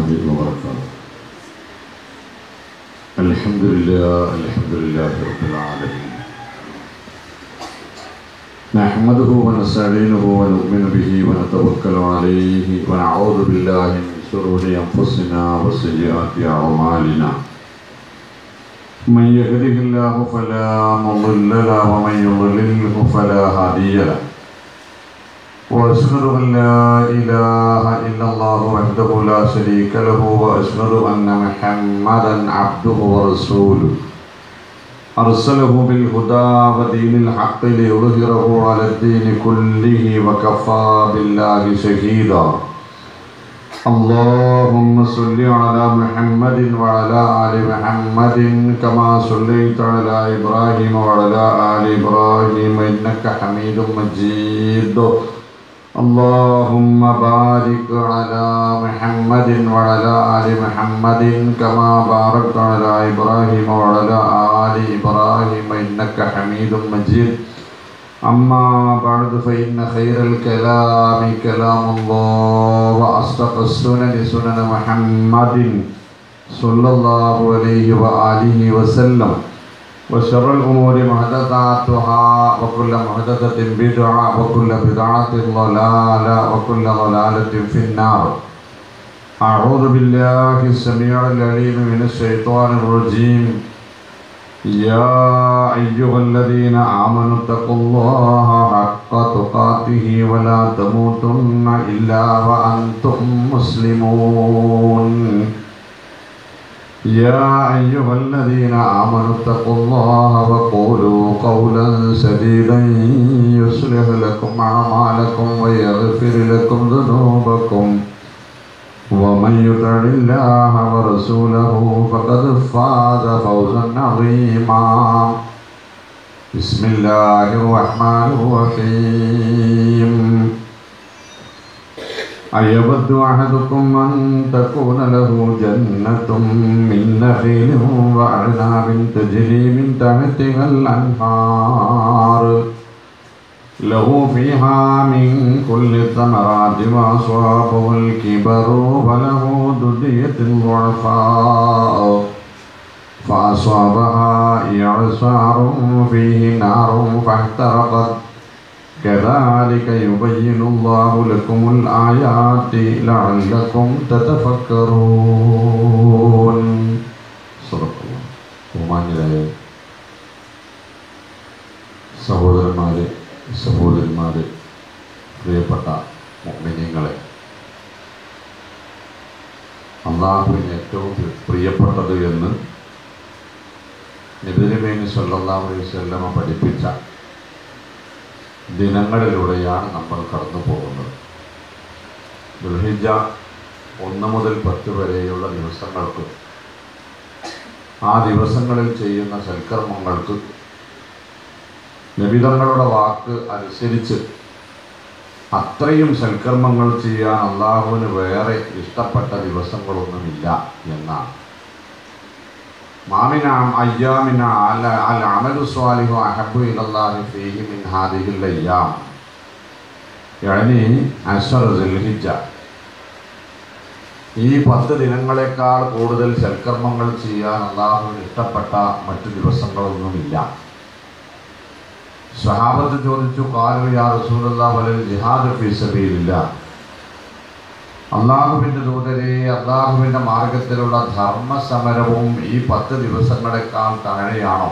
الله وبركاته الحمد لله الحمد لله رب العالمين نحمده ونستعينه ونؤمن به ونتوكل عليه ونعوذ بالله من شرور انفسنا وسيئات اعمالنا من يهده الله فلا مضل له ومن يضلله فلا هادي له واشهد ان لا اله الا الله وحده لا شريك له واشهد ان محمدا عبده ورسوله ارسله بالهدى ودين الحق ليظهره على الدين كله وكفى بالله شهيدا اللهم صل على محمد وعلى ال محمد كما صليت على ابراهيم وعلى ال ابراهيم انك حميد مجيد اللهم بارك على محمد وعلى آل محمد كما باركت على إبراهيم وعلى آل إبراهيم إنك حميد مجيد أما بعد فإن خير الكلام كلام الله وأصدق السنن سنن محمد صلى الله عليه وآله وسلم وشر الأمور محدثاتها وكل محدثة بدعة وكل بدعة ضلالة وكل ضلالة في النار أعوذ بالله السميع العليم من الشيطان الرجيم يا أيها الذين آمنوا اتقوا الله حق تقاته ولا تموتن إلا وأنتم مسلمون يا أيها الذين آمنوا اتقوا الله وقولوا قولا سديدا يصلح لكم أعمالكم ويغفر لكم ذنوبكم ومن يطع الله ورسوله فقد فاز فوزا عظيما بسم الله الرحمن الرحيم أيود أحدكم أن تكون له جنة من نخيل وأعناب تجري من تحتها الأنهار له فيها من كل الثمرات وأصابه الكبر وله ذرية ضعفاء فأصابها إعصار فيه نار فاحترقت كذلك يبين الله لكم الآيات لعلكم تتفكرون صدق الله ബഹുമാന്യരായ സഹോദരന്മാരെ സഹോദരിമാരെ പ്രിയപ്പെട്ട മിനിങ്ങളെ അള്ളാഹുവിന് ഏറ്റവും പ്രിയപ്പെട്ടത് എന്ന് നിബിരമേനി സല്ലാഹു അലൈഹി സ്വല്ലമ പഠിപ്പിച്ച ദിനങ്ങളിലൂടെയാണ് നമ്മൾ കടന്നു പോകുന്നത് ദുൽഹിജ ഒന്ന് മുതൽ പത്ത് വരെയുള്ള ദിവസങ്ങൾക്ക് ആ ദിവസങ്ങളിൽ ചെയ്യുന്ന സൽക്കർമ്മങ്ങൾക്ക് നിബിതങ്ങളുടെ വാക്ക് അനുസരിച്ച് അത്രയും സൽക്കർമ്മങ്ങൾ ചെയ്യാൻ അള്ളാഹുവിന് വേറെ ഇഷ്ടപ്പെട്ട ദിവസങ്ങളൊന്നുമില്ല എന്നാണ് മാമിന അയ്യാമിന അല അൽ അമലു സ്വാലിഹു അഹബു ഇലല്ലാഹി ഫീഹി മിൻ ഹാദിഹിൽ അയ്യാം യഅനി അശ്വർ ദുൽഹിജ്ജ ഈ പത്ത് ദിനങ്ങളെക്കാൾ കൂടുതൽ സൽക്കർമ്മങ്ങൾ ചെയ്യാൻ അള്ളാഹുവിന് ഇഷ്ടപ്പെട്ട മറ്റു ദിവസങ്ങളൊന്നുമില്ല സ്വഹാബത്ത് ചോദിച്ചു കാലു യാ റസൂലുള്ള വലൽ ജിഹാദ് ഫീ സബീലില്ല അള്ളാഹുവിൻ്റെ ദൂതരെ അള്ളാഹുവിൻ്റെ മാർഗത്തിലുള്ള ധർമ്മസമരവും ഈ പത്ത് ദിവസങ്ങളെക്കാൾ താഴെയാണോ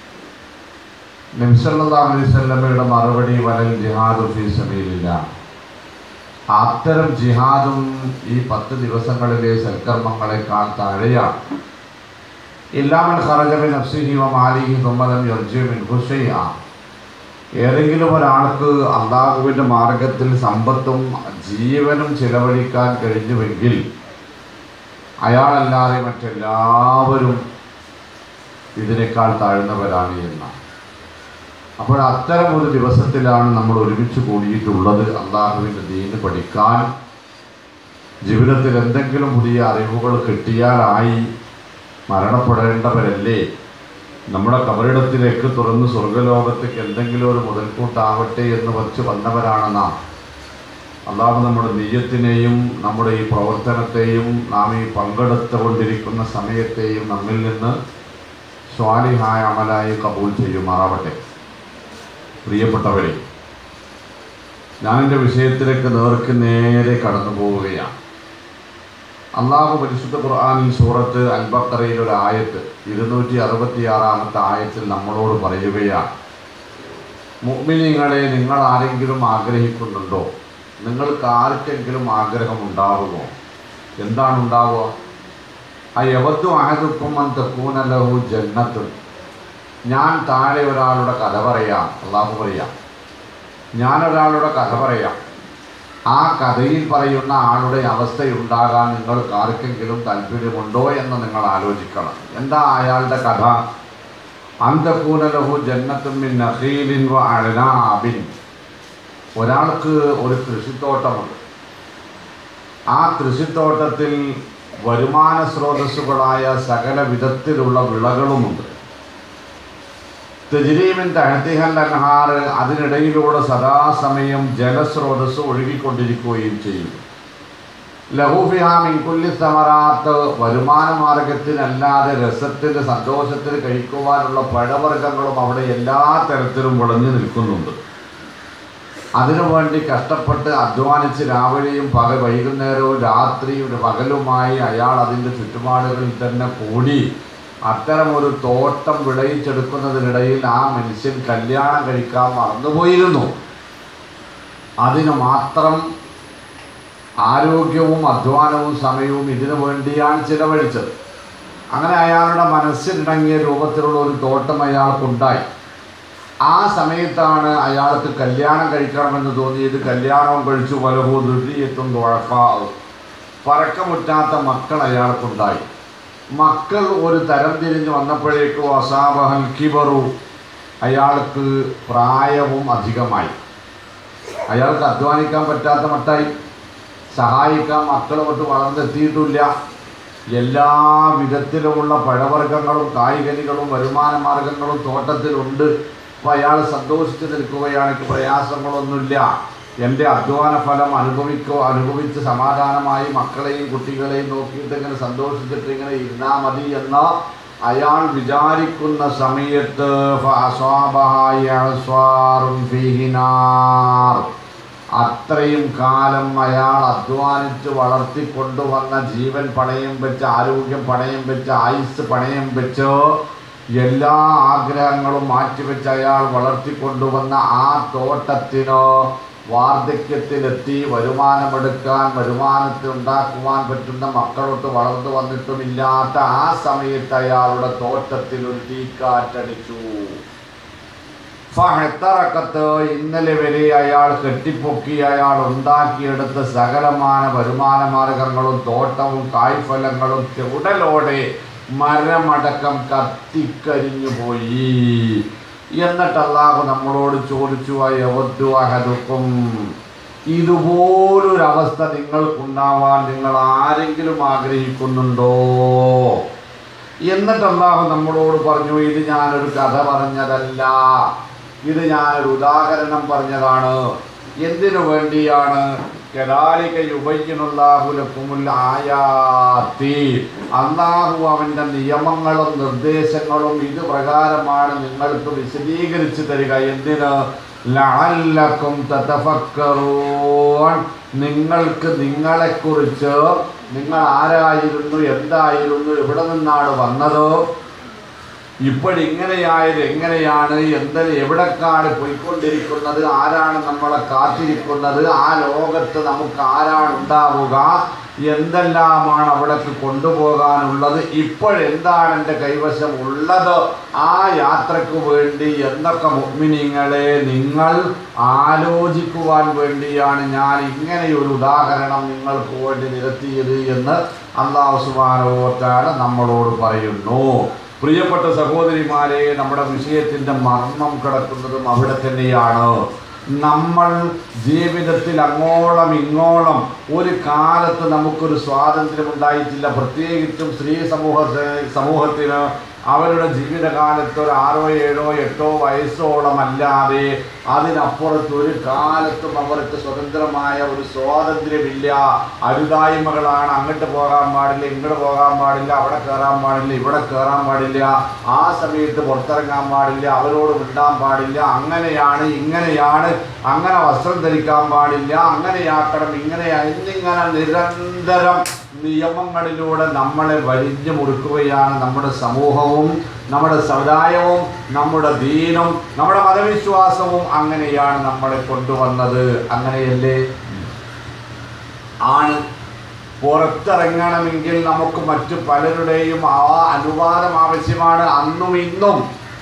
നിംസല്ലാ അലൈവല്ലമ്മയുടെ മറുപടി വലൽ ജിഹാദ് ഫീ സബീലില്ല അത്തരം ജിഹാദും ഈ പത്ത് ദിവസങ്ങളിലെ സൽക്കർമ്മങ്ങളെക്കാൾ താഴെയാണ് ഇല്ലാമൻ ഖറജബിൻ അഫ്സിഹി വ മാലിഹി തുമ്മലം യർജുമിൻ ഹുഷയ്യ ഏതെങ്കിലും ഒരാൾക്ക് അള്ളാഹുവിൻ്റെ മാർഗത്തിൽ സമ്പത്തും ജീവനും ചിലവഴിക്കാൻ കഴിഞ്ഞുവെങ്കിൽ അയാളല്ലാതെ മറ്റെല്ലാവരും ഇതിനേക്കാൾ താഴ്ന്നവരാണ് എന്നാണ് അപ്പോൾ അത്തരം ഒരു ദിവസത്തിലാണ് നമ്മൾ ഒരുമിച്ച് കൂടിയിട്ടുള്ളത് അള്ളാഹുവിൻ്റെ ദീന് പഠിക്കാൻ ജീവിതത്തിൽ എന്തെങ്കിലും പുതിയ അറിവുകൾ കിട്ടിയാലായി മരണപ്പെടേണ്ടവരല്ലേ നമ്മുടെ കബറിടത്തിലേക്ക് തുറന്ന് സ്വർഗലോകത്തേക്ക് എന്തെങ്കിലും ഒരു മുതൽക്കൂട്ടാവട്ടെ എന്ന് വച്ച് വന്നവരാണ് നാം അള്ളാഹു നമ്മുടെ നെയ്യത്തിനെയും നമ്മുടെ ഈ പ്രവർത്തനത്തെയും നാം ഈ പങ്കെടുത്തുകൊണ്ടിരിക്കുന്ന സമയത്തെയും നമ്മിൽ നിന്ന് സ്വാലിഹായ അമലായി കബൂൽ ചെയ്യുമാറാവട്ടെ പ്രിയപ്പെട്ടവരെ ഞാനെൻ്റെ വിഷയത്തിലേക്ക് നേർക്ക് നേരെ കടന്നു പോവുകയാണ് അള്ളാഹു പരിശുദ്ധ ഖുർആാനിൽ സൂറത്ത് അൽബക്കറയിൽ ഒരു ആയത്ത് ഇരുന്നൂറ്റി അറുപത്തിയാറാമത്തെ ആയത്തിൽ നമ്മളോട് പറയുകയാണ് മുഅ്മിനീങ്ങളെ നിങ്ങൾ ആരെങ്കിലും ആഗ്രഹിക്കുന്നുണ്ടോ നിങ്ങൾക്ക് ആർക്കെങ്കിലും ആഗ്രഹം ഉണ്ടാവുമോ എന്താണ് ഉണ്ടാവുക ആ യവദ്ദു അഹദുക്കും അൻ തക്കൂന ലഹു ജന്നത്തുൻ ഞാൻ താഴെ ഒരാളുടെ കഥ പറയാം അള്ളാഹു പറയാം ഞാൻ ഒരാളുടെ കഥ പറയാം ആ കഥയിൽ പറയുന്ന ആളുടെ അവസ്ഥയുണ്ടാകാൻ നിങ്ങൾക്ക് ആർക്കെങ്കിലും താല്പര്യമുണ്ടോ എന്ന് നിങ്ങൾ ആലോചിക്കണം എന്താ അയാളുടെ കഥ അന്തക്കൂനലഹു ജന്നത്തുമിൻ നഖീലിൻ വ അഴനാബിൻ ഒരാൾക്ക് ഒരു കൃഷിത്തോട്ടമുണ്ട് ആ കൃഷിത്തോട്ടത്തിൽ വരുമാന സ്രോതസ്സുകളായ സകല വിധത്തിലുള്ള വിളകളുമുണ്ട് തെജിരീമിൻ തഴത്തിഹൽ അൻഹാർ അതിനിടയിലൂടെ സദാസമയം ജലസ്രോതസ് ഒഴുകിക്കൊണ്ടിരിക്കുകയും ചെയ്യും ലഹൂഫിഹാമിൻകുല്ലി സമറാത്ത് വരുമാന മാർഗത്തിനല്ലാതെ രസത്തിന് സന്തോഷത്തിന് കഴിക്കുവാനുള്ള പഴവർഗ്ഗങ്ങളും അവിടെ എല്ലാ തരത്തിലും വിളഞ്ഞു നിൽക്കുന്നുണ്ട് അതിനുവേണ്ടി കഷ്ടപ്പെട്ട് അധ്വാനിച്ച് രാവിലെയും പക വൈകുന്നേരവും രാത്രിയും പകലുമായി അയാൾ അതിൻ്റെ ചുറ്റുപാടുകളിൽ തന്നെ കൂടി അത്തരമൊരു തോട്ടം വിളയിച്ചെടുക്കുന്നതിനിടയിൽ ആ മനുഷ്യൻ കല്യാണം കഴിക്കാൻ മറന്നുപോയിരുന്നു അതിന് മാത്രം ആരോഗ്യവും അധ്വാനവും സമയവും ഇതിനു വേണ്ടിയാണ് ചിലവഴിച്ചത് അങ്ങനെ അയാളുടെ മനസ്സിനിണങ്ങിയ രൂപത്തിലുള്ള ഒരു തോട്ടം അയാൾക്കുണ്ടായി ആ സമയത്താണ് അയാൾക്ക് കല്യാണം കഴിക്കണമെന്ന് തോന്നിയത് കല്യാണവും കഴിച്ചു വലഹു ദുരിയത്തും തുഴക്കാവും പറക്കമുറ്റാത്ത മക്കൾ അയാൾക്കുണ്ടായി മക്കൾ ഒരു തരം തിരിഞ്ഞ് വന്നപ്പോഴേക്കും അസാബഹൽ കിബറു അയാൾക്ക് പ്രായവും അധികമായി അയാൾക്ക് അധ്വാനിക്കാൻ പറ്റാത്ത മട്ടായി സഹായിക്കാൻ മക്കൾ തൊട്ട് വളർന്നെത്തിയിട്ടില്ല എല്ലാ വിധത്തിലുമുള്ള പഴവർഗ്ഗങ്ങളും കായ്കനികളും വരുമാന മാർഗങ്ങളും തോട്ടത്തിലുണ്ട് അപ്പോൾ അയാൾ സന്തോഷിച്ച് നിൽക്കുകയാണ് എനിക്ക് പ്രയാസങ്ങളൊന്നുമില്ല എൻ്റെ അധ്വാന ഫലം അനുഭവിക്കോ അനുഭവിച്ച് സമാധാനമായി മക്കളെയും കുട്ടികളെയും നോക്കിയിട്ട് ഇങ്ങനെ സന്തോഷിച്ചിട്ട് ഇങ്ങനെ ഇരുന്നാൽ മതി എന്ന് അയാൾ വിചാരിക്കുന്ന സമയത്ത് ഫഅസ്വാബഹാ യഅസ്വാറുൻ ഫീഹി നാർ. അത്രയും കാലം അയാൾ അധ്വാനിച്ച് വളർത്തിക്കൊണ്ടുവന്ന ജീവൻ പണയം വെച്ച് ആരോഗ്യം പണയം വെച്ച് ആയുസ് പണയം വെച്ച് എല്ലാ ആഗ്രഹങ്ങളും മാറ്റിവെച്ച് അയാൾ വളർത്തിക്കൊണ്ടുവന്ന ആ തോട്ടത്തിന് വാർദ്ധക്യത്തിലെത്തി വരുമാനമെടുക്കാൻ വരുമാനത്തിൽ ഉണ്ടാക്കുവാൻ പറ്റുന്ന മക്കളൊട്ട് വളർന്നു വന്നിട്ടുമില്ലാത്ത ആ സമയത്ത് അയാളുടെ തോട്ടത്തിൽ ഒരു തീക്കാറ്റടിച്ചു ഫഹത്തറക്കത്ത് ഇന്നലെ വരെ അയാൾ കെട്ടിപ്പൊക്കി അയാൾ ഉണ്ടാക്കിയെടുത്ത സകലമാന വരുമാന മാർഗങ്ങളും തോട്ടവും കായ്ഫലങ്ങളും ഉടലോടെ മരമടക്കം കത്തിക്കരിഞ്ഞു പോയി എന്നിട്ട് അള്ളാഹു നമ്മളോട് ചോദിച്ചു അയവദ്ദു അഹദുക്കും ഇതുപോലൊരവസ്ഥ നിങ്ങൾക്കുണ്ടാവാൻ നിങ്ങൾ ആരെങ്കിലും ആഗ്രഹിക്കുന്നുണ്ടോ എന്നിട്ട് അള്ളാഹു നമ്മളോട് പറഞ്ഞു ഇത് ഞാനൊരു കഥ പറഞ്ഞതല്ല ഇത് ഞാനൊരു ഉദാഹരണം പറഞ്ഞതാണ് എന്തിനു വേണ്ടിയാണ് കദാലിക യുബയ്യനുല്ലാഹുലക്കുമുൽ ആയാത്തി അള്ളാഹു അവൻ്റെ നിയമങ്ങളും നിർദ്ദേശങ്ങളും ഇത് പ്രകാരമാണ് നിങ്ങൾക്ക് വിശദീകരിച്ചു തരിക എന്തിന് ലഅല്ലക്കും തതഫക്കറൂൻ നിങ്ങൾക്ക് നിങ്ങളെക്കുറിച്ച് നിങ്ങൾ ആരായിരുന്നു എന്തായിരുന്നു എവിടെ നിന്നാണ് വന്നത് ഇപ്പോഴിങ്ങനെയായത് എങ്ങനെയാണ് എന്തിന് എവിടേക്കാണ് പോയിക്കൊണ്ടിരിക്കുന്നത് ആരാണ് നമ്മളെ കാത്തിരിക്കുന്നത് ആ ലോകത്ത് നമുക്ക് ആരാണ് ഉണ്ടാവുക എന്തെല്ലാമാണ് അവിടേക്ക് കൊണ്ടുപോകാനുള്ളത് ഇപ്പോഴെന്താണ് എൻ്റെ കൈവശം ഉള്ളത് ആ യാത്രയ്ക്ക് വേണ്ടി എന്നൊക്കെ മുഗ്മിനിങ്ങളെ നിങ്ങൾ ആലോചിക്കുവാൻ വേണ്ടിയാണ് ഞാൻ ഇങ്ങനെയൊരു ഉദാഹരണം നിങ്ങൾക്ക് വേണ്ടി നിരത്തിയത് എന്ന് അള്ളാഹു സുബാനോറ്റാണ് നമ്മളോട് പറയുന്നു പ്രിയപ്പെട്ട സഹോദരിമാരെ നമ്മുടെ വിഷയത്തിൻ്റെ മർമ്മം കിടക്കുന്നതും അവിടെ തന്നെയാണ് നമ്മൾ ജീവിതത്തിൽ അങ്ങോളം ഇങ്ങോളം ഒരു കാലത്ത് നമുക്കൊരു സ്വാതന്ത്ര്യം ഉണ്ടായിട്ടില്ല പ്രത്യേകിച്ചും സ്ത്രീ സമൂഹ സമൂഹത്തിന് അവരുടെ ജീവിതകാലത്ത് ഒരു ആറോ ഏഴോ എട്ടോ വയസ്സോളം അല്ലാതെ അതിനപ്പുറത്ത് ഒരു കാലത്തും അവർക്ക് സ്വതന്ത്രമായ ഒരു സ്വാതന്ത്ര്യമില്ല അരുതായ്മകളാണ് അങ്ങോട്ട് പോകാൻ പാടില്ല ഇങ്ങോട്ട് പോകാൻ പാടില്ല അവിടെ കയറാൻ പാടില്ല ഇവിടെ കയറാൻ പാടില്ല ആ സമയത്ത് പുറത്തിറങ്ങാൻ പാടില്ല അവരോട് മിണ്ടാൻ പാടില്ല അങ്ങനെയാണ് ഇങ്ങനെയാണ് അങ്ങനെ വസ്ത്രം ധരിക്കാൻ പാടില്ല അങ്ങനെയാക്കണം ഇങ്ങനെ എന്നിങ്ങനെ നിരന്തരം നിയമങ്ങളിലൂടെ നമ്മളെ വലിഞ്ഞു മുറുക്കുകയാണ് നമ്മുടെ സമൂഹവും നമ്മുടെ സമുദായവും നമ്മുടെ ദീനും നമ്മുടെ മതവിശ്വാസവും അങ്ങനെയാണ് നമ്മളെ കൊണ്ടുവന്നത് അങ്ങനെയല്ലേ ആണ് പുറത്തിറങ്ങണമെങ്കിൽ നമുക്ക് മറ്റു പലരുടെയും ആ അനുവാദം ആവശ്യമാണ് അന്നും ഇന്നും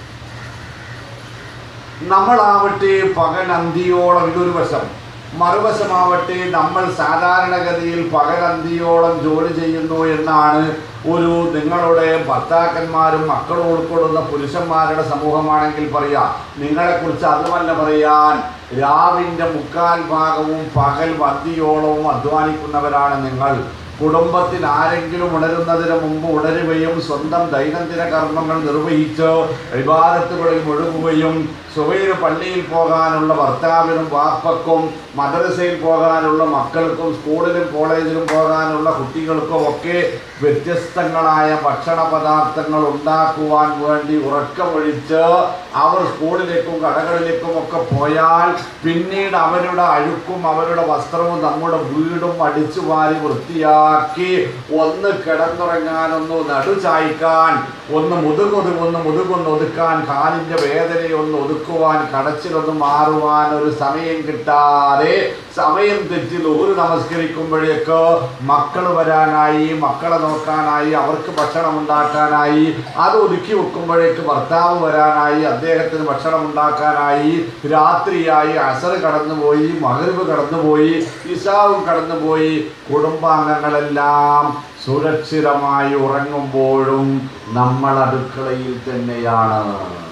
നമ്മളാവട്ടെ പകൽ അന്തിയോളം ഇതൊരു വശം മറുവശമാവട്ടെ നമ്മൾ സാധാരണഗതിയിൽ പകൽ അന്തിയോളം ജോലി ചെയ്യുന്നു എന്നാണ് ഒരു നിങ്ങളുടെ ഭർത്താക്കന്മാരും മക്കളും ഉൾക്കൊള്ളുന്ന പുരുഷന്മാരുടെ സമൂഹമാണെങ്കിൽ പറയാം നിങ്ങളെക്കുറിച്ച് അതുമല്ല പറയാൻ രാവിൻ്റെ മുക്കാൽ ഭാഗവും പകൽ വന്തിയോളവും അധ്വാനിക്കുന്നവരാണ് നിങ്ങൾ കുടുംബത്തിൽ ആരെങ്കിലും ഉണരുന്നതിന് മുമ്പ് ഉണരുകയും സ്വന്തം ദൈനംദിന കർമ്മങ്ങൾ നിർവഹിച്ച് വിവാദത്തുകളിൽ മുഴുകുകയും സുബൈര് പള്ളിയിൽ പോകാനുള്ള ഭർത്താവിനും വാപ്പക്കും മദ്രസയിൽ പോകാനുള്ള മക്കൾക്കും സ്കൂളിലും കോളേജിലും പോകാനുള്ള കുട്ടികൾക്കും ഒക്കെ വ്യത്യസ്തങ്ങളായ ഭക്ഷണ പദാർത്ഥങ്ങൾ ഉണ്ടാക്കുവാൻ വേണ്ടി ഉറക്കമൊഴിച്ച് അവർ സ്കൂളിലേക്കും കടകളിലേക്കും ഒക്കെ പോയാൽ പിന്നീട് അവരുടെ അഴുക്കും അവരുടെ വസ്ത്രവും നമ്മുടെ വീടും അടിച്ചു വാരി വൃത്തിയാക്കി ഒന്ന് കിടന്നുറങ്ങാനൊന്ന് നടുചായ്ക്കാൻ ഒന്ന് മുതുകൊതു ഒന്ന് മുതുകൊന്ന് ഒതുക്കാൻ കാലിൻ്റെ വേദനയൊന്ന് ഒതുക്കുവാൻ കടച്ചിലൊന്ന് മാറുവാൻ ഒരു സമയം കിട്ടാതെ സമയം തെറ്റിൽ ഒരു നമസ്കരിക്കുമ്പോഴേക്ക് മക്കൾ വരാനായി മക്കളെ നോക്കാനായി അവർക്ക് ഭക്ഷണം ഉണ്ടാക്കാനായി അത് ഒതുക്കി വെക്കുമ്പോഴേക്ക് ഭർത്താവ് വരാനായി അദ്ദേഹത്തിന് ഭക്ഷണം ഉണ്ടാക്കാനായി രാത്രിയായി അസർ കടന്നുപോയി മകരുവ് കടന്നുപോയി ഇസാവും കടന്നുപോയി കുടുംബാംഗങ്ങളെല്ലാം സുരക്ഷിതമായി ഉറങ്ങുമ്പോഴും നമ്മൾ അടുക്കളയിൽ തന്നെയാണ്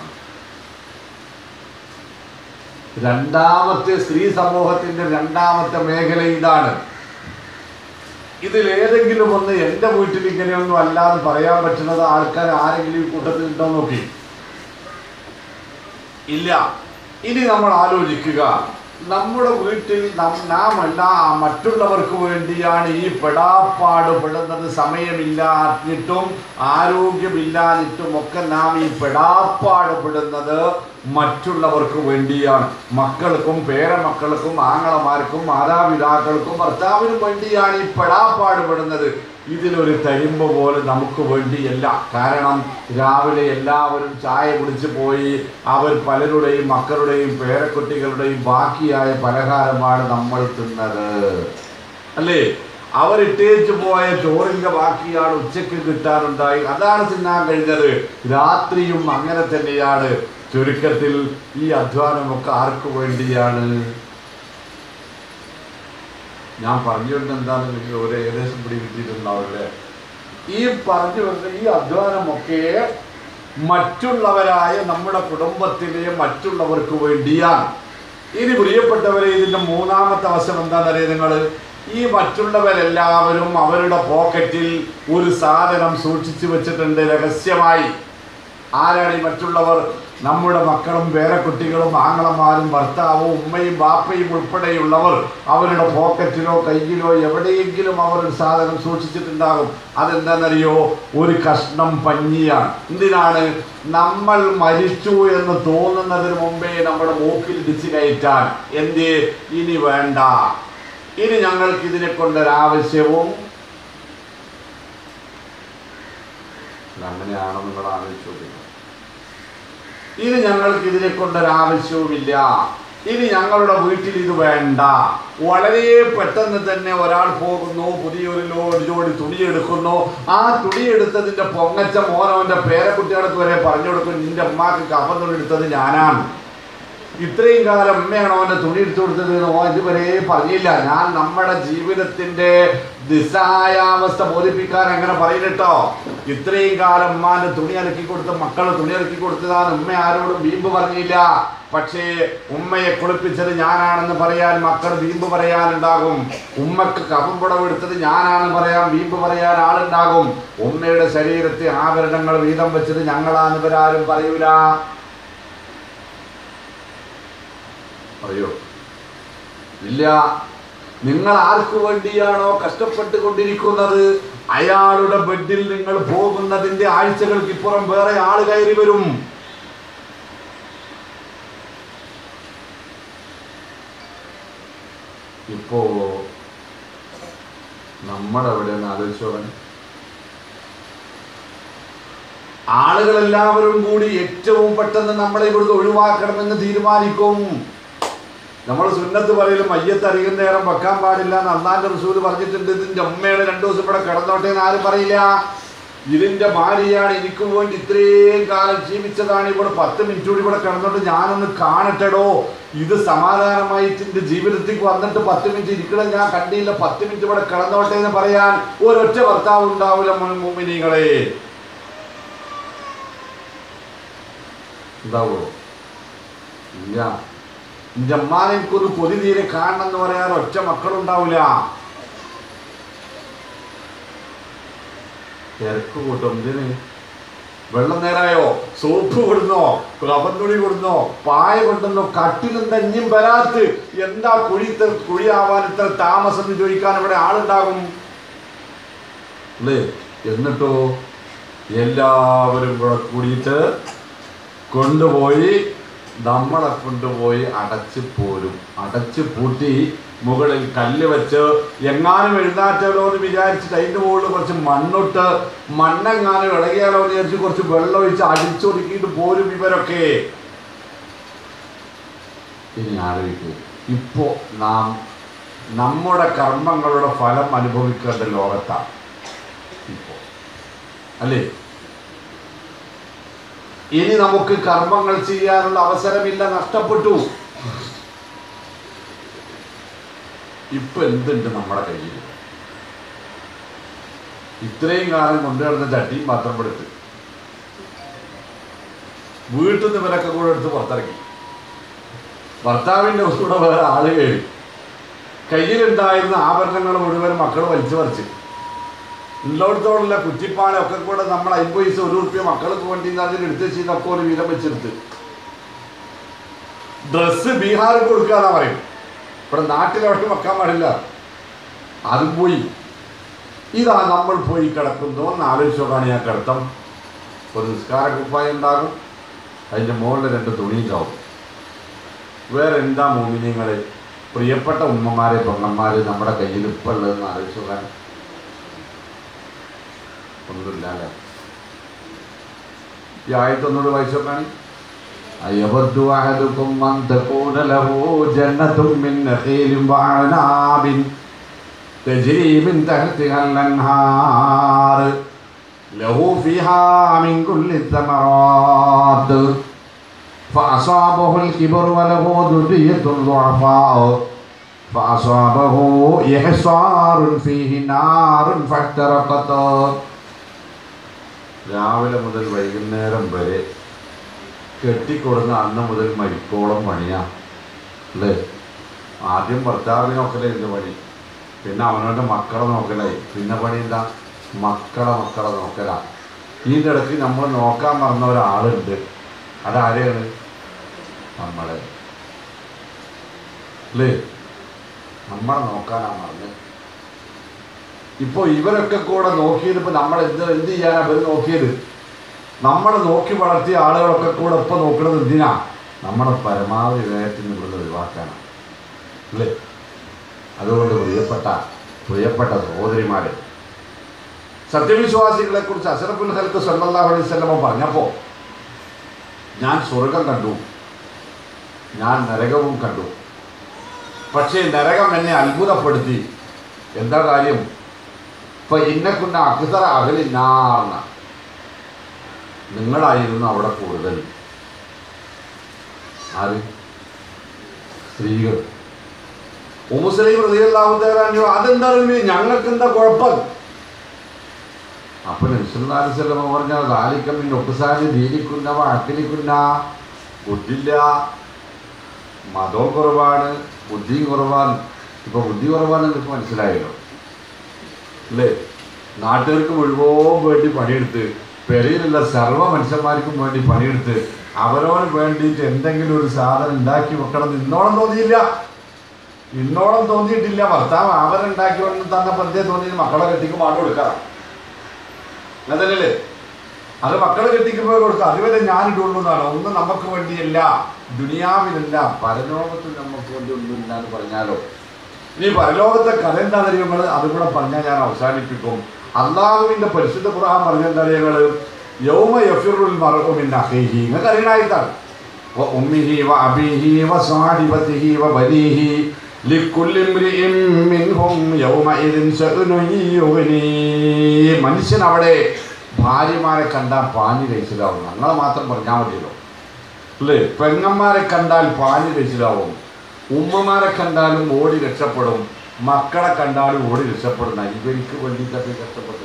രണ്ടാമത്തെ സ്ത്രീ സമൂഹത്തിന്റെ രണ്ടാമത്തെ മേഖല ഇതാണ് ഇതിലേതെങ്കിലും ഒന്ന് എൻ്റെ വീട്ടിൽ ഇങ്ങനെയൊന്നും അല്ലാതെ പറയാൻ പറ്റുന്നത് ആൾക്കാർ ആരെങ്കിലും ഈ കൂട്ടത്തിൽ ഉണ്ടോ നോക്കി ഇല്ല ഇനി നമ്മൾ ആലോചിക്കുക നമ്മുടെ വീട്ടിൽ നം- നാം എല്ലാ മറ്റുള്ളവർക്ക് വേണ്ടിയാണ് ഈ പെടാപ്പാട് പെടുന്നത് സമയമില്ലാഞ്ഞിട്ടും ആരോഗ്യമില്ലാഞ്ഞിട്ടും ഒക്കെ നാം ഈ പെടാപ്പാട് പെടുന്നത് മറ്റുള്ളവർക്ക് വേണ്ടിയാണ് മക്കൾക്കും പേരമക്കൾക്കും ആങ്ങളമാർക്കും മാതാപിതാക്കൾക്കും ഭർത്താവിനും വേണ്ടിയാണ് ഈ പെടാപ്പാട് പെടുന്നത് ഇതിലൊരു തരിമ്പ് പോലെ നമുക്ക് വേണ്ടിയല്ല കാരണം രാവിലെ എല്ലാവരും ചായ കുടിച്ച് പോയി അവർ പലരുടെയും മക്കളുടെയും പേരക്കുട്ടികളുടെയും ബാക്കിയായ പലഹാരമാണ് നമ്മൾ തിന്നത് അല്ലേ അവരിട്ടേച്ച് പോയ ചോറിൻ്റെ ബാക്കിയാണ് ഉച്ചയ്ക്ക് കിട്ടാറുണ്ടായി അതാണ് തിന്നാൻ കഴിഞ്ഞത് രാത്രിയും അങ്ങനെ തന്നെയാണ് ചുരുക്കത്തിൽ ഈ അധ്വാനമൊക്കെ ആർക്ക് വേണ്ടിയാണ് ഞാൻ പറഞ്ഞുകൊണ്ട് എന്താണെന്ന് എനിക്ക് ഒരു ഏകദേശം പിടി കിട്ടിയിട്ടുണ്ടാവില്ലേ ഈ പറഞ്ഞു വരുന്ന ഈ അധ്വാനമൊക്കെ മറ്റുള്ളവരായ നമ്മുടെ കുടുംബത്തിലെ മറ്റുള്ളവർക്ക് വേണ്ടിയാണ് ഇനി പ്രിയപ്പെട്ടവരെ ഇതിൻ്റെ മൂന്നാമത്തെ വശം എന്താണെന്നറിയാം നിങ്ങൾ ഈ മറ്റുള്ളവരെല്ലാവരും അവരുടെ പോക്കറ്റിൽ ഒരു സാധനം സൂക്ഷിച്ചു വെച്ചിട്ടുണ്ട് രഹസ്യമായി ആരാണ് ഈ മറ്റുള്ളവർ നമ്മുടെ മക്കളും പേരക്കുട്ടികളും ആങ്ങളമാരും ഭർത്താവും ഉമ്മയും ബാപ്പയും ഉൾപ്പെടെയുള്ളവർ അവരുടെ പോക്കറ്റിലോ കയ്യിലോ എവിടെയെങ്കിലും അവർ ഒരു സാധനം സൂക്ഷിച്ചിട്ടുണ്ടാകും അതെന്താണെന്നറിയോ ഒരു കഷ്ണം പഞ്ഞിയാണ് എന്തിനാണ് നമ്മൾ മരിച്ചു എന്ന് തോന്നുന്നതിന് മുമ്പേ നമ്മുടെ മൂക്കിൽ ഇടിച്ചു കയറ്റാൻ എന്ത് ഇനി വേണ്ട ഇനി ഞങ്ങൾക്ക് ഇതിനെ കൊണ്ടൊരാവശ്യവും അങ്ങനെയാണോ നിങ്ങൾ ആലോചിച്ചു നോക്കുക ഇനി ഞങ്ങൾക്ക് ഇതിനെ കൊണ്ടൊരാവശ്യവുമില്ല ഇനി ഞങ്ങളുടെ വീട്ടിൽ ഇത് വേണ്ട വളരെ പെട്ടെന്ന് തന്നെ ഒരാൾ പോകുന്നു പുതിയൊരു ലോഡ് ജോഡി തുണിയെടുക്കുന്നു ആ തുണിയെടുത്തതിന്റെ പൊങ്ങച്ച മോനവന്റെ പേരക്കുട്ടികൾക്ക് വരെ പറഞ്ഞു കൊടുക്കും നിന്റെ അമ്മാക്ക് കവർന്നെടുത്തത് ഞാനാണ് ഇത്രയും കാലം ഉമ്മയാണോ അവന്റെ തുണി എടുത്തു കൊടുത്തത് എന്ന് ഓൻ ഇതുവരെ പറഞ്ഞില്ല ഞാൻ നമ്മുടെ ജീവിതത്തിന്റെ നിസ്സഹായാവസ്ഥ ബോധിപ്പിക്കാൻ അങ്ങനെ പറയുന്നിട്ടോ ഇത്രയും കാലം ഉമ്മാന്റെ തുണി അലക്കി കൊടുത്ത് മക്കളെ തുണി അലക്കി കൊടുത്തതാണ് ഉമ്മ ആരോടും വീമ്പ് പറഞ്ഞില്ല പക്ഷേ ഉമ്മയെ കുളിപ്പിച്ചത് ഞാനാണെന്ന് പറയാൻ മക്കൾ വീമ്പ് പറയാനുണ്ടാകും ഉമ്മക്ക് കഫംപുടവ് എടുത്തത് ഞാനാണെന്ന് പറയാൻ വീമ്പ് പറയാൻ ആളുണ്ടാകും ഉമ്മയുടെ ശരീരത്തെ ആഭരണങ്ങൾ വീതം വെച്ചത് ഞങ്ങളാന്ന് ഇവരാരും പറയൂല പറയോ ഇല്ല നിങ്ങൾ ആർക്കു വേണ്ടിയാണോ കഷ്ടപ്പെട്ട് കൊണ്ടിരിക്കുന്നത് അയാളുടെ ബെഡിൽ നിങ്ങൾ പോകുന്നതിന്റെ ആഴ്ചകൾക്ക് ഇപ്പുറം വേറെ ആള് കയറി വരും ഇപ്പോ നമ്മളെവിടെയെന്ന് ആലോചിച്ചോളൻ ആളുകളെല്ലാവരും കൂടി ഏറ്റവും പെട്ടെന്ന് നമ്മളെ ഇവിടുന്ന് ഒഴിവാക്കണമെന്ന് തീരുമാനിക്കും നമ്മൾ സുന്നത്ത് പറയലും മയ്യത്ത് അറിയുന്ന നേരം വെക്കാൻ പാടില്ല എന്ന് അള്ളാന്റെ റസൂല് പറഞ്ഞിട്ടുണ്ട് ഇതിന്റെ ഉമ്മയാണ് രണ്ടു ദിവസം ഇവിടെ കിടന്നോട്ടെ എന്ന് ആരും പറയില്ല ഇതിന്റെ ഭാര്യയാണ് എനിക്ക് വേണ്ടി ഇത്രയും കാലം ജീവിച്ചതാണ് ഇവിടെ പത്ത് മിനിറ്റ് കൂടി ഇവിടെ കിടന്നോട്ട് ഞാനൊന്ന് കാണട്ടെടോ ഇത് സമാധാനമായിട്ട് എന്റെ ജീവിതത്തിലേക്ക് വന്നിട്ട് പത്ത് മിനിറ്റ് ഇരിക്കണം ഞാൻ കണ്ടില്ല പത്ത് മിനിറ്റ് ഇവിടെ കിടന്നോട്ടെ എന്ന് പറയാൻ ഒരൊറ്റ ഭർത്താവ് ഉണ്ടാവില്ല മുമ്മിനികളെ ഉണ്ടാവോ ഇല്ല എന്റെ അമ്മാനെ എനിക്കൊന്ന് കൊതി തീരെ കാണണം എന്ന് പറയാൻ ഒറ്റ മക്കളുണ്ടാവില്ല തിരക്ക് കൂട്ടും എന്തിന് വെള്ളം നേരായോ സോപ്പ് കൊടുന്നോ കവന്തുണി കൊടുന്നോ പായ കൊണ്ടുവന്നോ കട്ടിലും തഞ്ഞും വരാത്ത് എന്താ കുഴി ഇത്ര കുഴിയാവാൻ ഇത്ര താമസം എന്ന് ചോദിക്കാൻ ഇവിടെ ആളുണ്ടാകും അല്ലേ എന്നിട്ടോ എല്ലാവരും കൂടെ കൂടിയിട്ട് കൊണ്ടുപോയി നമ്മളെ കൊണ്ടുപോയി അടച്ച് പോരും അടച്ച് പൂട്ടി മുകളിൽ കല്ല് വെച്ച് എങ്ങാനും എഴുന്നേറ്റാലോ എന്ന് വിചാരിച്ചിട്ട് അതിൻ്റെ മുകളിൽ കുറച്ച് മണ്ണിട്ട് മണ്ണെങ്ങാനും ഇളകിയാലോ എന്ന് വിചാരിച്ച് കുറച്ച് വെള്ളം ഒഴിച്ച് അടിച്ചൊതുക്കിയിട്ട് പോരും ഇവരൊക്കെ ഇനി ആലോചിക്കൂ ഇപ്പോൾ നാം നമ്മുടെ കർമ്മങ്ങളുടെ ഫലം അനുഭവിക്കേണ്ട ലോകത്താണ് ഇപ്പോൾ അല്ലേ ഇനി നമുക്ക് കർമ്മങ്ങൾ ചെയ്യാനുള്ള അവസരമില്ല നഷ്ടപ്പെട്ടു ഇപ്പൊ എന്തുണ്ട് നമ്മുടെ കയ്യിൽ ഇത്രയും കാലം കൊണ്ടുവരുന്ന ചട്ടിയും പാത്രം എടുത്ത് വീട്ടിൽ നിന്ന് ഇവരൊക്കെ കൂടെ എടുത്ത് പുറത്തിറക്കി ഭർത്താവിൻ്റെ കൂടെ വേറെ ആള് കയറി കയ്യിലുണ്ടായിരുന്ന ആഭരണങ്ങൾ മുഴുവൻ മക്കൾ വലിച്ചു പറിച്ച് ഉള്ളിടത്തോടുള്ള കുറ്റിപ്പാളൊക്കെ കൂടെ നമ്മൾ അമ്പത് പൈസ ഒരു റുപ്യ മക്കൾക്ക് വേണ്ടി അതിൽ എടുത്ത് ചെയ്തൊക്കെ ഒരു വീതം വെച്ചെടുത്ത് ഡ്രസ്സ് ബീഹാറിൽ കൊടുക്കാന്നാ പറയും ഇവിടെ നാട്ടിലവിടെ വെക്കാൻ പാടില്ല അതും പോയി ഇതാ നമ്മൾ പോയി കിടക്കുന്നു എന്ന് ആലോചിച്ച് നോക്കാണ് ഞാൻ കിടത്തം ഒരു നിസ്കാര കുപ്പായം ഉണ്ടാകും അതിൻ്റെ മുകളിൽ രണ്ട് തുണി ചാവും വേറെ എന്താ മോമിനിയങ്ങളെ പ്രിയപ്പെട്ട ഉമ്മമാരെ പെണ്ണന്മാരെ നമ്മുടെ കയ്യിൽ ഇപ്പം ഉള്ളതെന്ന് ആലോചിച്ച് നോക്കാൻ ഒന്നുമില്ല അല്ലേ ഈ ആയത്തൊന്നുകൂടി വായിച്ചു നോക്കാണ് أيود أحدكم أن تكون له جنة من نخيل وأعناب تجري من تحتها الأنهار له فيها من كل الثمرات فأصابه الكبر وله ذرية ضعفاء فأصابه إحصار فيه نار فاحترقت രാവിലെ മുതൽ വൈകുന്നേരം വരെ കെട്ടിക്കൊടുന്ന അന്ന് മുതൽ മരിക്കോളം പണിയാ അല്ലേ ആദ്യം ഭർത്താവിനെ നോക്കലായിരുന്നു പണി പിന്നെ അവനവൻ്റെ മക്കളെ നോക്കലായി പിന്നെ പണി എന്താ മക്കളെ മക്കളെ നോക്കല ഇതിൻ്റെ ഇടയ്ക്ക് നമ്മൾ നോക്കാൻ മറന്ന ഒരാളുണ്ട് അതാരെയാണ് നമ്മളെ അല്ലേ നമ്മളെ നോക്കാനാണ് മറന്നത് ഇപ്പോൾ ഇവരൊക്കെ കൂടെ നോക്കിയത് ഇപ്പോൾ നമ്മൾ എന്ത് എന്ത് ചെയ്യാനാണ് ഇവർ നോക്കിയത് നമ്മളെ നോക്കി വളർത്തിയ ആളുകളൊക്കെ കൂടെ ഇപ്പം നോക്കുന്നത് എന്തിനാ നമ്മളെ പരമാവധി വേഗത്തിൽ നിന്ന് ഇവിടുന്ന് ഒഴിവാക്കാനാണ് അല്ലേ അതുകൊണ്ട് പ്രിയപ്പെട്ട പ്രിയപ്പെട്ട സഹോദരിമാരെ സത്യവിശ്വാസികളെ കുറിച്ച് അസറഫുൽ ഹൽക്ക് സല്ലല്ലാഹു അലൈഹി വസല്ലമ പറഞ്ഞപ്പോൾ ഞാൻ സ്വർഗം കണ്ടു ഞാൻ നരകവും കണ്ടു പക്ഷേ നരകം എന്നെ അത്ഭുതപ്പെടുത്തി എന്താ കാര്യം ഇപ്പൊ ഇന്നക്കുന്ന അക്സറ അകലിന്നാർന്ന നിങ്ങളായിരുന്നു അവിടെ കൂടുതൽ ആര് സ്ത്രീകൾ ഉമുസ്ലീം ഹൃദയല്ലാവുന്നവരാണോ അതെന്താ ഞങ്ങൾക്ക് എന്താ കുഴപ്പം അപ്പൊ നബ്സുല്ലാസ്ലമ പറഞ്ഞ ദാലിക്കമ്മിൻ ഒക്കുസാരി ദീനിക്കുന്ന അക്കിലിക്കുന്ന ബുദ്ധില്ല മതവും കുറവാണ് ബുദ്ധിയും കുറവാണ് ഇപ്പൊ ബുദ്ധി കുറവാണെന്ന് നിങ്ങൾക്ക് മനസ്സിലായല്ലോ അല്ലേ നാട്ടുകാർക്ക് മുഴുവൻ വേണ്ടി പണിയെടുത്ത് പെരയിലുള്ള സർവ്വ മനുഷ്യന്മാർക്കും വേണ്ടി പണിയെടുത്ത് അവരോട് വേണ്ടിയിട്ട് എന്തെങ്കിലും ഒരു സാധനം ഉണ്ടാക്കി വെക്കണം എന്ന് ഇന്നോളം തോന്നിയില്ല ഇന്നോളം തോന്നിയിട്ടില്ല ഭർത്താവ് അവരുണ്ടാക്കി കൊണ്ട് തന്നപ്പോഴത്തേ തോന്നി മക്കളെ കെട്ടിക്ക് പാട്ട് കൊടുക്കാം അതല്ലേ അത് മക്കളെ കെട്ടിക്കുമ്പോൾ കൊടുക്കുക അതുവരെ ഞാനിടുള്ളൂ എന്നാണ് ഒന്നും നമുക്ക് വേണ്ടിയല്ല ദുനിയാവിലല്ല പരലോകത്തിൽ നമുക്ക് വേണ്ടി ഒന്നുമില്ല എന്ന് പറഞ്ഞാലോ ഇനി പരലോകത്തെ കഥ എന്താണെന്ന് അറിയുമ്പോൾ അതും കൂടെ പറഞ്ഞാൽ ഞാൻ അവസാനിപ്പിക്കും അള്ളാഹുവിന്റെ പരിശുദ്ധ ഖുർആൻ പറഞ്ഞെന്താ ഞങ്ങള് യൗമ യഫിറുൽ മർഉ മിൻ അഖീഹി നിങ്ങൾക്ക് അറിയണായിട്ടാണ് വ ഉമ്മിഹി വ അബീഹി വ സാഹിബതിഹി വ ബനീഹി ലിക്കുല്ലി ഇംറിഇൻ മിൻഹും യൗമഇദിൻ ശഅ്നുൻ യുഗ്നീ മനുഷ്യൻ അവിടെ ഭാര്യമാരെ കണ്ടാൽ പാഞ്ഞു കഴിച്ചിലാവും ഞങ്ങളെ മാത്രം പറഞ്ഞാൽ മതിയല്ലോ അല്ലേ പെങ്ങന്മാരെ കണ്ടാൽ പാഞ്ഞു കഴിച്ചിലാവും ഉമ്മമാരെ കണ്ടാലും ഓടി രക്ഷപ്പെടും മക്കളെ കണ്ടാലും ഓടി രക്ഷപ്പെടുന്ന ഇവർക്ക് വേണ്ടിയിട്ടൊക്കെ കഷ്ടപ്പെട്ടത്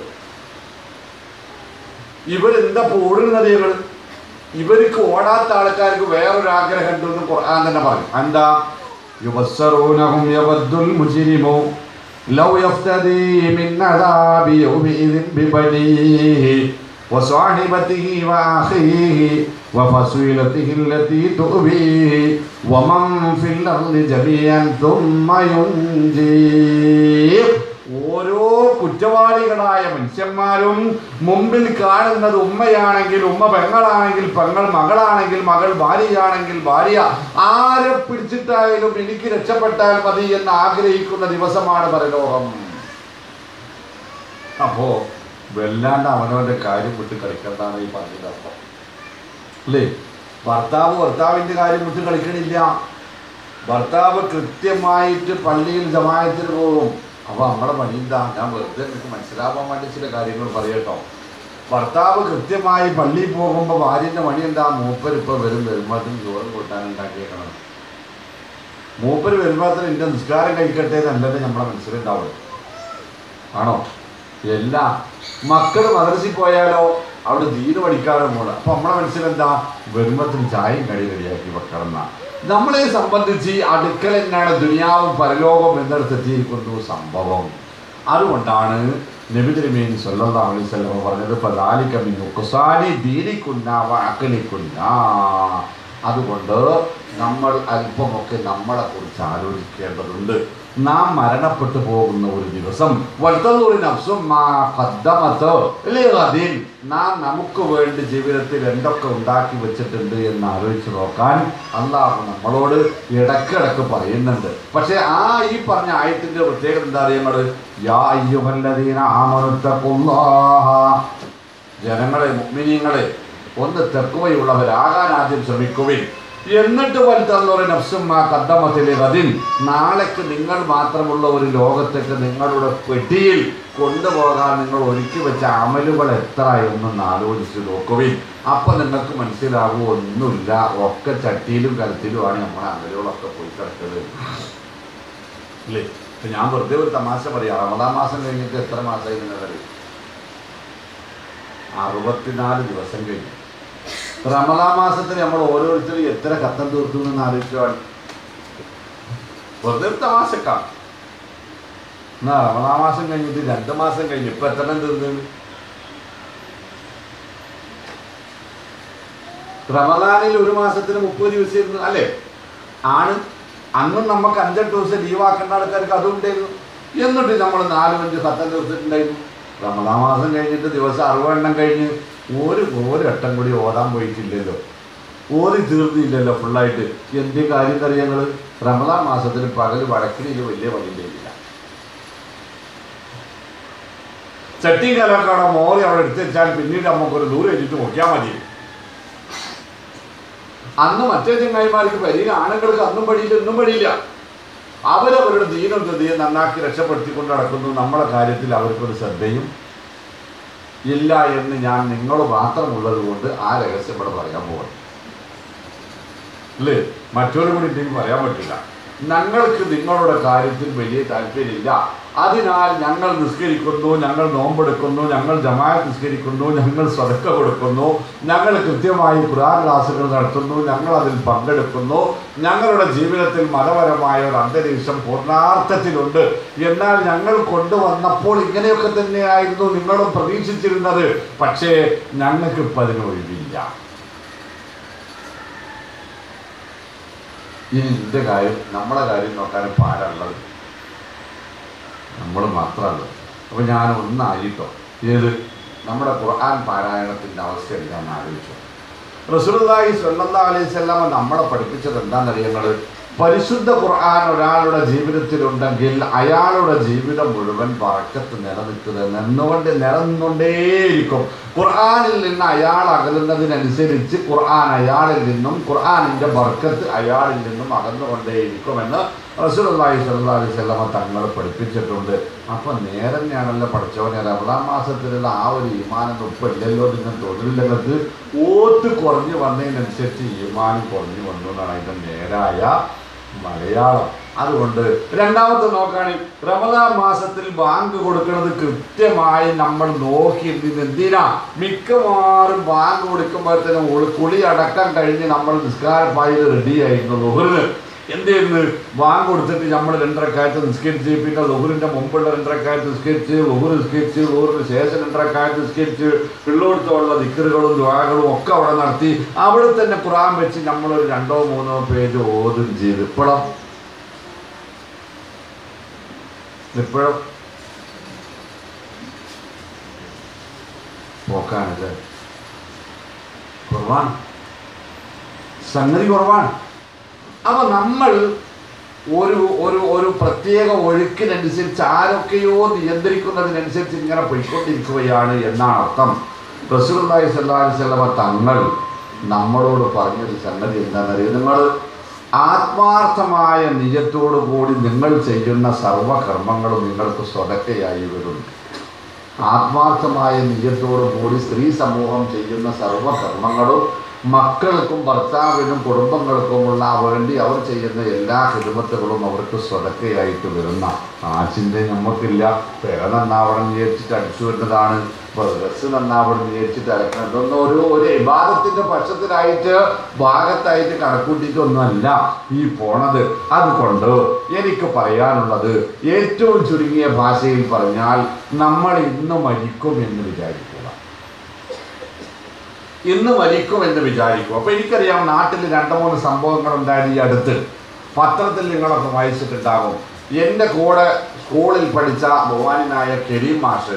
ഇവരെന്താ ഓടുന്നത് ഇവർ ഇവർക്ക് ഓടാത്ത ആൾക്കാർക്ക് വേറൊരു ആഗ്രഹം ഉണ്ടെന്ന് ഖുർആൻ തന്നെ പറയും എന്താ യുബസ്സറൂനഹും യവദ്ദുൽ മുജ്രിമു ലൗ യഫ്തദി മിൻ അദാബി യൗമിഇദിൻ ബിബനീഹി وصاحبته وأخيه وفصيلته التي تؤبيه ومن في الأرض جميعا ثم ينجيه ഓരോ കുറ്റവാളികളായ മനുഷ്യന്മാരും മുമ്പിൽ കാണുന്നത് ഉമ്മയാണെങ്കിൽ ഉമ്മ പെങ്ങളാണെങ്കിൽ പെങ്ങൾ മകളാണെങ്കിൽ മകൾ ഭാര്യയാണെങ്കിൽ ഭാര്യ ആരെ പിടിച്ചിട്ടായാലും എനിക്ക് രക്ഷപ്പെട്ടാൽ മതി എന്ന് ആഗ്രഹിക്കുന്ന ദിവസമാണ് പരലോകം അപ്പോ വല്ലാണ്ട് അവനവന്റെ കാര്യം വിട്ട് കളിക്കണ്ടാണ് ഈ പറഞ്ഞത് അർത്ഥം അല്ലേ ഭർത്താവ് ഭർത്താവിന്റെ കാര്യം വിട്ട് കളിക്കണില്ല ഭർത്താവ് കൃത്യമായിട്ട് പള്ളിയിൽ ജമായത്തിന് പോകും അപ്പോൾ നമ്മുടെ പണി എന്താ ഞാൻ വെറുതെ എനിക്ക് മനസ്സിലാവാൻ വേണ്ടി ചില കാര്യങ്ങൾ പറയട്ടോ ഭർത്താവ് കൃത്യമായി പള്ളിയിൽ പോകുമ്പോൾ ഭാര്യൻ്റെ പണി എന്താ മൂപ്പർ ഇപ്പോൾ വരും വരുമ്പോഴത്തേക്കും ചോറും കൂട്ടാൻ ഉണ്ടാക്കിയേക്കണം മൂപ്പർ വരുമ്പോഴത്തേനും എൻ്റെ നിസ്കാരം കഴിക്കട്ടെ എന്നല്ലത് നമ്മളെ മനസ്സിലുണ്ടാവുള്ളൂ ആണോ എല്ലാ മക്കൾ മദ്രസിൽ പോയാലോ അവിടെ ദീന് പഠിക്കാതെ പോകണം അപ്പൊ നമ്മളെ മനസ്സിലെന്താ വരുമ്പത്തിന് ചായയും കടി റെഡിയാക്കി വെക്കണം നമ്മളെ സംബന്ധിച്ച് അടുക്കൽ തന്നെയാണ് ദുനിയാവും പരലോകവും എന്നിടത്തെത്തിയിരിക്കുന്നു സംഭവം അതുകൊണ്ടാണ് നബി തിരുമേനി സല്ലല്ലാഹു അലൈഹി വസല്ലം പറഞ്ഞത് ഫദാലിക മിൻ നുഖ്സാനി ദീനിക്കുന്ന വ അഖലിക്കുന്ന അതുകൊണ്ട് നമ്മൾ അല്പമൊക്കെ നമ്മളെ കുറിച്ച് ആലോചിക്കേണ്ടതുണ്ട് നാം മരണപ്പെട്ടു പോകുന്ന ഒരു ദിവസം വൽത്തന്നൂറി നഫ്സും മാ ഖദ്ദമത്ത് അല്ലേ അതിൽ നാം നമുക്ക് വേണ്ടി ജീവിതത്തിൽ എന്തൊക്കെ ഉണ്ടാക്കി വെച്ചിട്ടുണ്ട് എന്ന് ആലോചിച്ച് നോക്കാൻ അള്ളാഹു നമ്മളോട് ഇടക്കിടക്ക് പറയുന്നുണ്ട് പക്ഷെ ആ ഈ പറഞ്ഞ ആയത്തിന്റെ പ്രത്യേകത എന്താ അറിയുന്നത് യാ അയ്യുഹല്ലദീന ആമനുത്തഖുല്ലാഹ ജനങ്ങളെ മുഅ്മിനീങ്ങളെ ഒന്ന് തെക്കുവയുള്ളവരാകാൻ ആദ്യം ശ്രമിക്കുവിൻ എന്നിട്ട് വരുത്തുന്നൊരു നഫ്സുമ്മ കദ്ദമത്തിലെ അതിൻ നാളേക്ക് നിങ്ങൾ മാത്രമുള്ള ഒരു ലോകത്തേക്ക് നിങ്ങളുടെ പെട്ടിയിൽ കൊണ്ടുപോകാൻ നിങ്ങൾ ഒരുക്കി വെച്ച അമലുകൾ എത്ര എന്നൊന്ന് ആലോചിച്ച് നോക്കുവിൻ അപ്പം നിങ്ങൾക്ക് മനസ്സിലാവും ഒന്നുമില്ല ഒക്കെ ചട്ടിയിലും കലത്തിലുമാണ് നമ്മുടെ അമലുകളൊക്കെ പോയി കിടക്കുന്നത് ഇല്ലേ ഇപ്പൊ ഞാൻ വെറുതെ ഒരു തമാശ പറയാം റമദാൻ മാസം കഴിഞ്ഞിട്ട് എത്ര മാസമായി നിങ്ങൾക്കറിയാം അറുപത്തിനാല് ദിവസം കഴിഞ്ഞു റമദാ മാസത്തിൽ നമ്മൾ ഓരോരുത്തരും എത്ര കത്തം തീർത്തു എന്ന് ആലോചിക്കുവാണ് വെറുതെ ഒരു തമാശക്കാണ് എന്നാ റമദാ മാസം കഴിഞ്ഞിട്ട് രണ്ട് മാസം കഴിഞ്ഞു ഇപ്പൊ എത്ര തീർന്നു റമദാനിൽ ഒരു മാസത്തിന് മുപ്പത് ദിവസം ഇരുന്നു അല്ലേ ആണ് അന്നും നമുക്ക് അഞ്ചെട്ട് ദിവസം ലീവാക്കേണ്ട ആൾക്കാർക്ക് അതും ഉണ്ടായിരുന്നു എന്നിട്ട് നമ്മൾ നാലും അഞ്ച് പത്തം ദിവസത്തിണ്ടായിരുന്നു റമദാ മാസം കഴിഞ്ഞിട്ട് ദിവസം അറുപതെണ്ണം കഴിഞ്ഞ് ഒരു ഒരു വട്ടം കൂടി ഓടാൻ പോയിട്ടില്ലല്ലോ ഓടി തീർന്നില്ലല്ലോ ഫുള്ളായിട്ട് എന്ത് കാര്യം അറിയാം ഞങ്ങൾ റമദാൻ മാസത്തിൽ പകൽ വടക്കിനിൽ വലിയ പണിയില്ല ചട്ടി കലക്കാടെ മോറി അവിടെ എടുത്ത് വെച്ചാൽ പിന്നീട് നമുക്കൊരു ദൂരം വെച്ചിട്ട് നോക്കിയാൽ മതി അന്ന് മറ്റേ ചങ്ങായിമാർക്ക് വരിക ആണുങ്ങൾക്ക് അന്നും പടിയില്ല ഇന്നും പടിയില്ല അവരവരുടെ ദീനം ഗതിയെ നന്നാക്കി രക്ഷപ്പെടുത്തിക്കൊണ്ട് നടക്കുന്നു നമ്മുടെ കാര്യത്തിൽ അവർക്കൊരു ശ്രദ്ധയും ഇല്ല എന്ന് ഞാൻ നിങ്ങൾ മാത്രമുള്ളത് കൊണ്ട് ആ രഹസ്യം ഇവിടെ പറയാൻ പോകണം അല്ലേ മറ്റൊരു കൂടി ഉണ്ടെങ്കിൽ പറയാൻ പറ്റില്ല ഞങ്ങൾക്ക് നിങ്ങളുടെ കാര്യത്തിൽ വലിയ താല്പര്യമില്ല അതിനാൽ ഞങ്ങൾ നിസ്കരിക്കുന്നു ഞങ്ങൾ നോമ്പെടുക്കുന്നു ഞങ്ങൾ ജമാഅത്ത് നിസ്കരിക്കുന്നു ഞങ്ങൾ സ്വതക്ക കൊടുക്കുന്നു ഞങ്ങൾ കൃത്യമായി ഖുർആൻ ക്ലാസ്സുകൾ നടത്തുന്നു ഞങ്ങൾ അതിൽ പങ്കെടുക്കുന്നു ഞങ്ങളുടെ ജീവിതത്തിൽ മതപരമായ ഒരു അന്തരീക്ഷം പൂർണ്ണാർത്ഥത്തിലുണ്ട് എന്നാൽ ഞങ്ങൾ കൊണ്ടുവന്നപ്പോൾ ഇങ്ങനെയൊക്കെ തന്നെയായിരുന്നു നിങ്ങളും പ്രതീക്ഷിച്ചിരുന്നത് പക്ഷേ ഞങ്ങൾക്ക് ഇപ്പം അതിന് ഒഴിവില്ല ഇനി ഇതിൻ്റെ കാര്യം നമ്മളെ കാര്യം നോക്കാൻ ഇപ്പം ആരാളുള്ളത് നമ്മൾ മാത്രമല്ല അപ്പോൾ ഞാൻ ഒന്നായിട്ടോ ഏത് നമ്മുടെ ഖുർആൻ പാരായണത്തിൻ്റെ അവസ്ഥ എന്താണെന്ന് ആലോചിച്ചു റസൂലുള്ളാഹി സ്വല്ലല്ലാഹു അലൈഹി വസല്ലമ നമ്മളെ പഠിപ്പിച്ചത് എന്താണെന്നറിയങ്ങൾ പരിശുദ്ധ ഖുർആൻ ഒരാളുടെ ജീവിതത്തിലുണ്ടെങ്കിൽ അയാളുടെ ജീവിതം മുഴുവൻ പറക്കത്ത് നിലനിൽക്കുന്നത് നിന്നുകൊണ്ട് നിലനിന്നുകൊണ്ടേയിരിക്കും ഖുർആനിൽ നിന്ന് അയാൾ അകലുന്നതിനനുസരിച്ച് ഖുർആൻ അയാളിൽ നിന്നും ഖുർആനിൻ്റെ ബർക്കത്ത് അയാളിൽ നിന്നും അകന്നുകൊണ്ടേയിരിക്കുമെന്ന് റസൂലുള്ളാഹി സ്വല്ലല്ലാഹു അലൈഹി വസല്ലമ തങ്ങൾ പഠിപ്പിച്ചിട്ടുണ്ട് അപ്പം നേരന്നെയാണല്ലോ പഠിച്ചവനെ റമദാൻ മാസത്തിലുള്ള ആ ഒരു ഈമാനം ഇപ്പം ഇല്ലല്ലോ നിങ്ങൾ തൊഴിലില്ലങ്ങൾക്ക് ഓത്ത് കുറഞ്ഞു വന്നതിനനുസരിച്ച് ഈമാനം കുറഞ്ഞു വന്നു എന്നാണ് അതിൻ്റെ നേരായ മലയാളം അതുകൊണ്ട് രണ്ടാമത്തെ നോക്കുകയാണെങ്കിൽ റമദാൻ മാസത്തിൽ ബാങ്ക് കൊടുക്കുന്നത് കൃത്യമായി നമ്മൾ നോക്കി ഇത് എന്തിനാ മിക്കവാറും ബാങ്ക് കൊടുക്കുമ്പോഴത്തേനും ഉൾ- കുളി അടക്കം കഴിഞ്ഞ് നമ്മൾ നിസ്കാര ഫയൽ റെഡി ആയിരുന്നു ലുഹറിന് എന്തായിരുന്നു ബാങ്ക് കൊടുത്തിട്ട് നമ്മൾ രണ്ടരക്കാലത്ത് നിസ്കരിച്ച് പിന്നെ ലുഹറിൻ്റെ മുമ്പുള്ള രണ്ടരക്കാലത്ത് നിസ്കരിച്ച് ലുഹർ നിസ്കരിച്ച് ലുഹറിന് ശേഷം രണ്ടരക്കാലത്ത് നിസ്കരിച്ച് പിള്ളോടത്തുള്ള ദിക്കറുകളും ദ്വാകളും ഒക്കെ അവിടെ നടത്തി അവിടെ തന്നെ ഖുറാൻ വെച്ച് നമ്മളൊരു രണ്ടോ മൂന്നോ പേജ് ഓതും ചെയ്ത് ഇപ്പോഴും ഇപ്പോഴും പോക്കാണിത് കുറവാണ് സംഗതി കുറവാണ് അപ്പോൾ നമ്മൾ ഒരു ഒരു ഒരു പ്രത്യേക ഒഴുക്കിനനുസരിച്ച് ആരൊക്കെയോ നിയന്ത്രിക്കുന്നതിനനുസരിച്ച് ഇങ്ങനെ പോയിക്കൊണ്ടിരിക്കുകയാണ് എന്നാണ് അർത്ഥം റസൂലുള്ളാഹി സ്വല്ലല്ലാഹി അലൈഹി വസല്ലമ തങ്ങൾ നമ്മളോട് പറഞ്ഞൊരു സംഗതി എന്താണെന്നറിയോ നിങ്ങൾ ആത്മാർത്ഥമായ നിജത്തോടു കൂടി നിങ്ങൾ ചെയ്യുന്ന സർവകർമ്മങ്ങളും നിങ്ങൾക്ക് സ്വതക്കയായി വരും ആത്മാർത്ഥമായ നിജത്തോടു കൂടി സ്ത്രീ സമൂഹം ചെയ്യുന്ന സർവകർമ്മങ്ങളും മക്കൾക്കും ഭർത്താവിനും കുടുംബങ്ങൾക്കുമുള്ള വേണ്ടി അവർ ചെയ്യുന്ന എല്ലാ ഹിദമത്തുകളും അവർക്ക് സ്വതക്കയായിട്ട് വരുന്ന കാശിൻ്റെ നമുക്കില്ല പെര നന്നാവണം വിചാരിച്ചിട്ട് അടിച്ചു വരുന്നതാണ് ഡ്രസ്സ് നന്നാവണം വിചാരിച്ചിട്ട് അലക്കണം ഇതൊന്നും ഒരു ഒരു വിവാദത്തിൻ്റെ പക്ഷത്തിലായിട്ട് ഭാഗത്തായിട്ട് കണക്കൂട്ടിയിട്ടൊന്നുമല്ല ഈ പോണത് അതുകൊണ്ട് എനിക്ക് പറയാനുള്ളത് ഏറ്റവും ചുരുങ്ങിയ ഭാഷയിൽ പറഞ്ഞാൽ നമ്മൾ ഇന്ന് മരിക്കും എന്ന് വിചാരിക്കുക ഇന്ന് മരിക്കും എന്ന് വിചാരിക്കും അപ്പോൾ എനിക്കറിയാം നാട്ടിൽ രണ്ട് മൂന്ന് സംഭവങ്ങൾ ഉണ്ടായിരുന്നു ഈ അടുത്ത് പത്രത്തിൽ നിങ്ങളൊക്കെ വായിച്ചിട്ടുണ്ടാകും എൻ്റെ കൂടെ സ്കൂളിൽ പഠിച്ച ബഹുമാനായ കരീം മാഷ്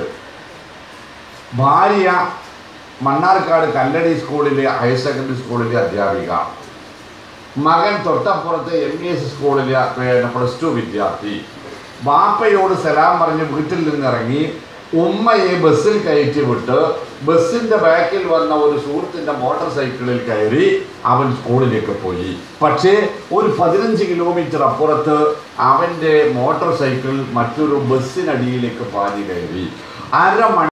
ഭാര്യ മണ്ണാർക്കാട് കല്ലടി സ്കൂളിലെ ഹയർ സെക്കൻഡറി സ്കൂളിലെ അധ്യാപിക മകൻ തൊട്ടപ്പുറത്ത് എം ഇ എസ് സ്കൂളിലെ പിന്നെ പ്ലസ് ടു വിദ്യാർത്ഥി ബാപ്പയോട് സലാം പറഞ്ഞ് വീട്ടിൽ നിന്നിറങ്ങി ഉമ്മയെ ബസ്സിൽ കയറ്റി വിട്ട് ബസ്സിൻ്റെ ബാക്കിൽ വന്ന ഒരു സുഹൃത്തിൻ്റെ മോട്ടോർ സൈക്കിളിൽ കയറി അവൻ സ്കൂളിലേക്ക് പോയി പക്ഷേ ഒരു പതിനഞ്ച് കിലോമീറ്റർ അപ്പുറത്ത് അവൻ്റെ മോട്ടോർ സൈക്കിൾ മറ്റൊരു ബസ്സിനടിയിലേക്ക് പാഞ്ഞു കയറി അരമണി